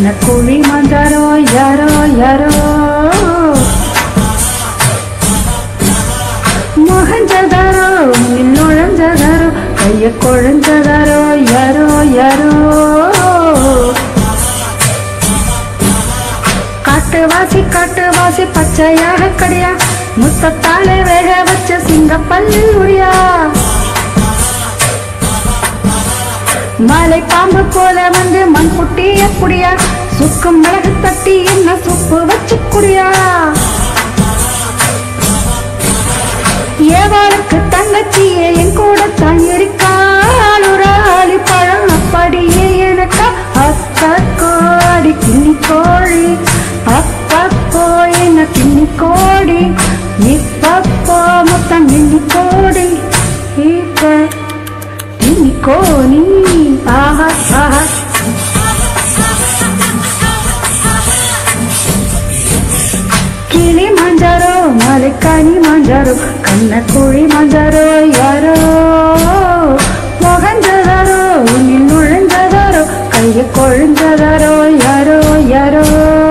கண்ணக்குழி மஞ்சாரோ யாரோ யாரோ மொகஞ்சதாரோ நுழைஞ்சதாரோ கைய குழஞ்சதாரோ யாரோ யாரோ காட்டுவாசி காட்டுவாசி பச்சையாக கடியா முத்தத்தாலே வேக வச்ச சிங்கப்பல்லு உரியா மலை பாம்பு போல வந்து மண் குட்டிய குடியா சுக்கும் மிளகு தட்டி என்ன சுப்பு வச்சு குடியா ஏவாளுக்கு தங்கச்சியே என் கூட தான் இருக்காள் ஒரு ஆளி பழம் அப்படியே எனக்கா அக்கா கோடி கிண்ணி கோழி அப்பப்போ என்ன கிண்ணி கோடி இப்பப்போ மொத்தம் கிண்ணி கோடி இப்ப கிண்ணி கோணி ஆஹா ஆஹா கிளி மாஞ்சாரோ மலைக்காணி மாஞ்சாரோ கண்ணக்குழி மாஞ்சாரோ யாரோ மொகஞ்சதாரோ உன்னில் நுழைஞ்சதாரோ கைய கொழுஞ்சதாரோ யாரோ யாரோ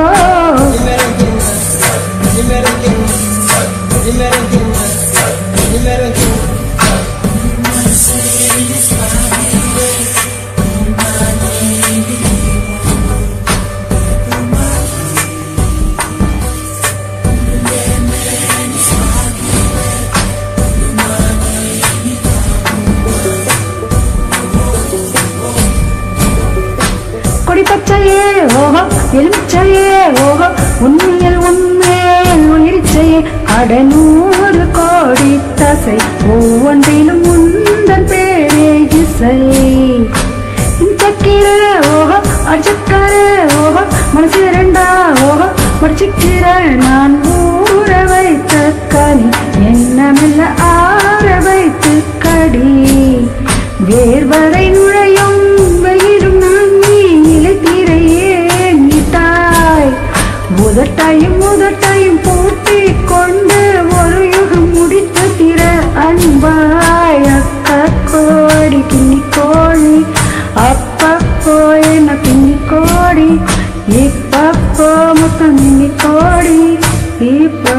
கொடிப்பச்சையே ஓஹோ எலுமிச்சையே ஓஹோ உண்மையில் உண்மையில் உயிர்ச்சையே அடநூறு கோடி தசை ஒவ்வொன்றிலும் உந்தன் பேரே இசை சக்கீர ஓஹோ அடிச்சக்கர ஓஹோ மனசு ரெண்டா ஓஹோ முடிச்சுக்கிற நான் ஊற வைத்த கனி என்னமில்ல ஆற வைத்து கடி வேர்வரை நுழையும் வெயிலும் நான் நீ நிலைத்தீரையே நீட்டாய் முதட்டையும் முதட்டையும் பூட்டி கொண்டு ஒரு யுகம் முடித்து திற அன்பாய் அக்கா கோடி கிண்ணி கோழி அப்பப்போ என்ன கிண்ணி கோடி இப்பப்போ மொத்தம் கிண்ணி கோடி இப்ப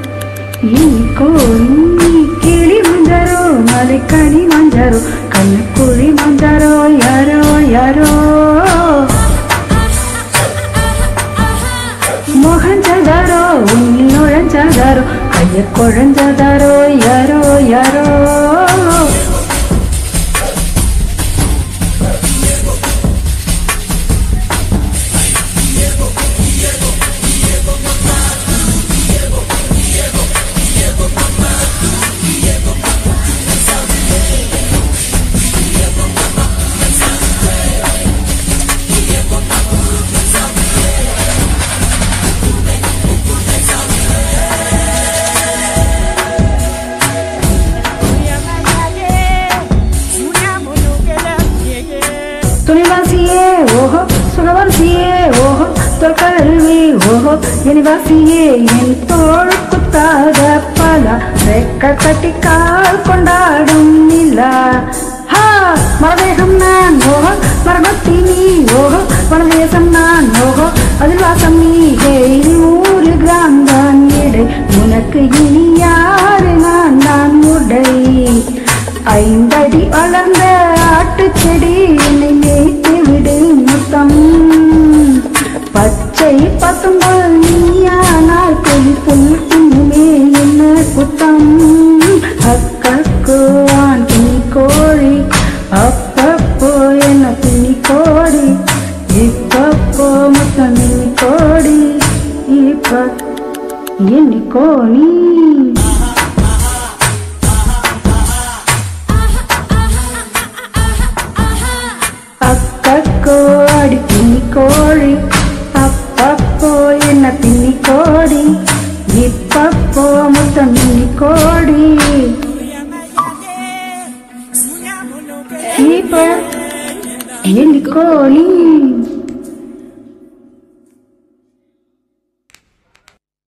கோணி கிளி மஞ்சாரோ மலைக்கனி மஞ்சாரோ கண்ணுக்குழி மஞ்சாரோ யாரோ யாரோ மொகஞ்சதாரோ உன்னில் நுழைஞ்சதாரோ கைய குழஞ்சதாரோ யாரோ யாரோ துணிவாசியே ஓஹோ சுகவாசியே ஓஹோ தொல்கல்வி ஓஹோ இனிவாசியே என் தோள் குத்தாத பல ரெக்க கட்டி கால் கொண்டாடும் நிலா ஹா மரதேகம் நான் ஓஹோ மரபத்தி நீ ஓஹோ வனதேசம் நான் ஓஹோ அதில் வாசம் நீ ஹேய் நூறு கிராம் தான் இடை உனக்கு இனி யாரு நான் நான் உடை ஐந்தடி வளர்ந்த ஆட்டுச் செடி என்னை மேய்த்து விடு முத்தம் பச்சை பசும்பொல் நீயானால் கொடி புல் தின்னுமே என்ன குத்தம் அக்கோ ஆண் துணி கோழி அப்பப்போ என்ன துணி கோடி இப்பப்போ முத்தம் எண்ணி கோடி இப்ப எண்ணி கோணி அக்கோ அடி பின்னி கோழி அப்பப்போ என்ன பின்னி கோடி இப்பப்போ முத்தம் பின்னி கோடி இப்ப எண்ணி கோழி